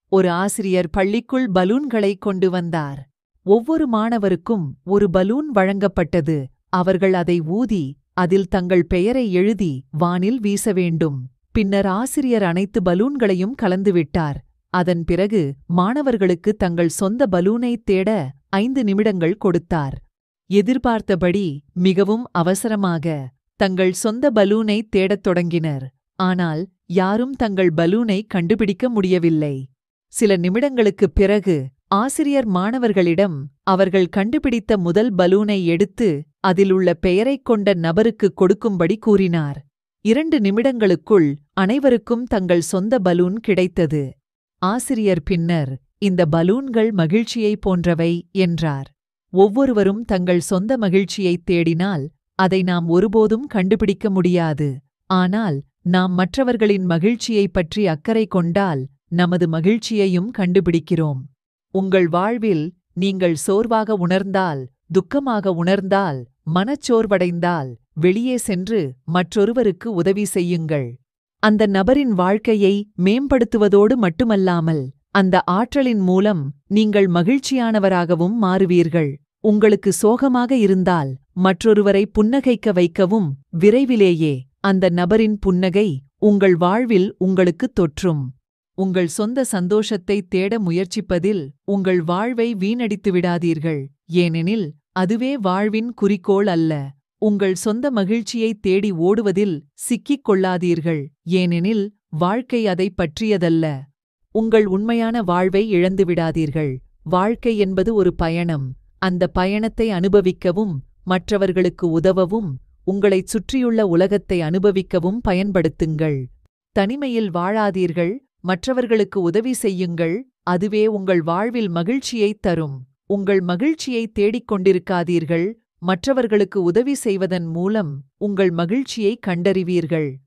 ஒரு ஆசிரியர் பள்ளிக்குள் பலூன்களை கொண்டு வந்தார் ஒவ்வொரு மாணவருக்கும் ஒரு பலூன் வழங்கப்பட்டது அவர்கள் அதை ஊதி அதில் தங்கள் பெயரை எழுதி வானில் வீச வேண்டும் பின்னர் ஆசிரியர் அனைத்து பலூன்களையும் கலந்துவிட்டார் அதன் பிறகு மாணவர்களுக்கு தங்கள் சொந்த பலூனை தேட ஐந்து நிமிடங்கள் கொடுத்தார் எதிர்பார்த்தபடி மிகவும் அவசரமாக தங்கள் சொந்த பலூனை தேடத் தொடங்கினர் ஆனால் யாரும் தங்கள் பலூனை கண்டுபிடிக்க முடியவில்லை சில நிமிடங்களுக்குப் பிறகு ஆசிரியர் மாணவர்களிடம் அவர்கள் கண்டுபிடித்த முதல் பலூனை எடுத்து அதில் உள்ள பெயரைக் கொண்ட நபருக்கு கொடுக்கும்படி கூறினார் இரண்டு நிமிடங்களுக்குள் அனைவருக்கும் தங்கள் சொந்த பலூன் கிடைத்தது ஆசிரியர் பின்னர் இந்த பலூன்கள் மகிழ்ச்சியைப் போன்றவை என்றார் ஒவ்வொருவரும் தங்கள் சொந்த மகிழ்ச்சியைத் தேடினால் அதை நாம் ஒருபோதும் கண்டுபிடிக்க முடியாது ஆனால் நாம் மற்றவர்களின் மகிழ்ச்சியைப் பற்றி அக்கறை கொண்டால் நமது மகிழ்ச்சியையும் கண்டுபிடிக்கிறோம் உங்கள் வாழ்வில் நீங்கள் சோர்வாக உணர்ந்தால் துக்கமாக உணர்ந்தால் மனச்சோர்வடைந்தால் வெளியே சென்று மற்றொருவருக்கு உதவி செய்யுங்கள் அந்த நபரின் வாழ்க்கையை மேம்படுத்துவதோடு மட்டுமல்லாமல் அந்த ஆற்றலின் மூலம் நீங்கள் மகிழ்ச்சியானவராகவும் மாறுவீர்கள் உங்களுக்கு சோகமாக இருந்தால் மற்றொருவரை புன்னகைக்க வைக்கவும் விரைவிலேயே அந்த நபரின் புன்னகை உங்கள் வாழ்வில் உங்களுக்குத் தொற்றும் உங்கள் சொந்த சந்தோஷத்தை தேட முயற்சிப்பதில் உங்கள் வாழ்வை வீணடித்து விடாதீர்கள் ஏனெனில் அதுவே வாழ்வின் குறிக்கோள் அல்ல உங்கள் சொந்த மகிழ்ச்சியை தேடி ஓடுவதில் சிக்கிக் கொள்ளாதீர்கள் ஏனெனில் வாழ்க்கை அதைப் பற்றியதல்ல உங்கள் உண்மையான வாழ்வை இழந்துவிடாதீர்கள் வாழ்க்கை என்பது ஒரு பயணம் அந்த பயணத்தை அனுபவிக்கவும் மற்றவர்களுக்கு உதவவும் உங்களைச் சுற்றியுள்ள உலகத்தை அனுபவிக்கவும் பயன்படுத்துங்கள் தனிமையில் வாழாதீர்கள் மற்றவர்களுக்கு உதவி செய்யுங்கள் அதுவே உங்கள் வாழ்வில் மகிழ்ச்சியைத் தரும் உங்கள் மகிழ்ச்சியை தேடிக் கொண்டிருக்காதீர்கள் மற்றவர்களுக்கு உதவி செய்வதன் மூலம் உங்கள் மகிழ்ச்சியை கண்டறிவீர்கள்